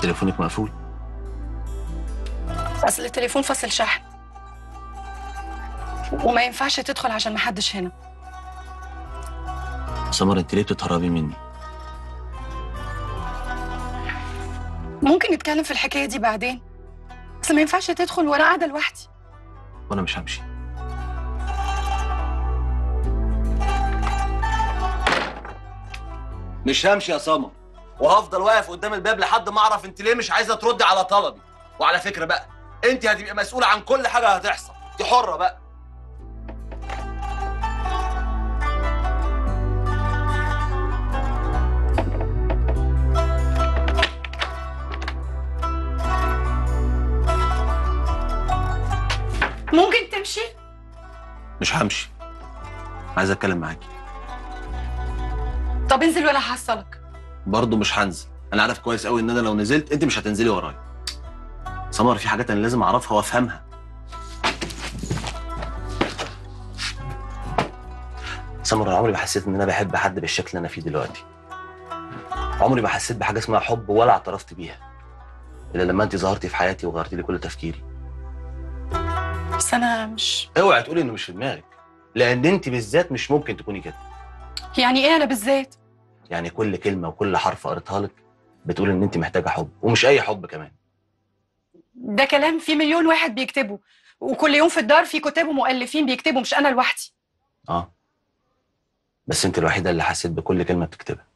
تليفونك مقفول اصل التليفون فصل شحن وما ينفعش تدخل عشان محدش هنا سمر انت ليه بتتهربي مني ممكن نتكلم في الحكايه دي بعدين بس ما ينفعش تدخل وانا قاعده لوحدي وانا مش همشي مش همشي يا سمر وهفضل واقف قدام الباب لحد ما اعرف انت ليه مش عايزه تردي على طلبي وعلى فكره بقى انت هتبقي مسؤوله عن كل حاجه هتحصل انت حره بقى ممكن تمشي مش همشي عايز اتكلم معاكي طب انزل وانا هحصلك برضه مش هنزل انا عارف كويس قوي ان انا لو نزلت انت مش هتنزلي ورايا سمر في حاجات انا لازم اعرفها وافهمها سمر انا عمري ما حسيت ان انا بحب حد بالشكل اللي انا فيه دلوقتي عمري ما حسيت بحاجه اسمها حب ولا اعترفت بيها الا لما انت ظهرتي في حياتي وغيرتي لي كل تفكيري بس انا مش اوعي تقولي انه مش في دماغك لان انت بالذات مش ممكن تكوني كده يعني ايه انا بالذات يعني كل كلمه وكل حرف قريتها لك بتقول ان انت محتاجه حب ومش اي حب كمان ده كلام في مليون واحد بيكتبه وكل يوم في الدار في كتاب ومؤلفين بيكتبوا مش انا لوحدي اه بس انت الوحيده اللي حسيت بكل كلمه بتكتبها